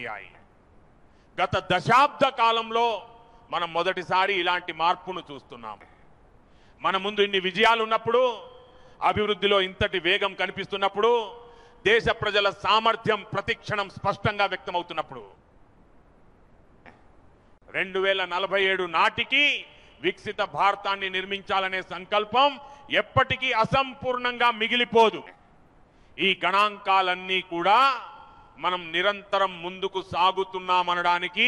नहीं आई గత దశాబ్ద కాలంలో మనం మొదటిసారి ఇలాంటి మార్పును చూస్తున్నాం మన ముందు ఇన్ని విజయాలు ఉన్నప్పుడు అభివృద్ధిలో ఇంతటి వేగం కనిపిస్తున్నప్పుడు దేశ ప్రజల సామర్థ్యం ప్రతిక్షణం స్పష్టంగా వ్యక్తమవుతున్నప్పుడు రెండు వేల నలభై ఏడు నాటికి వికసిత భారతాన్ని నిర్మించాలనే సంకల్పం ఎప్పటికీ అసంపూర్ణంగా మిగిలిపోదు ఈ గణాంకాలన్నీ కూడా మనం నిరంతరం ముందుకు సాగుతున్నామనడానికి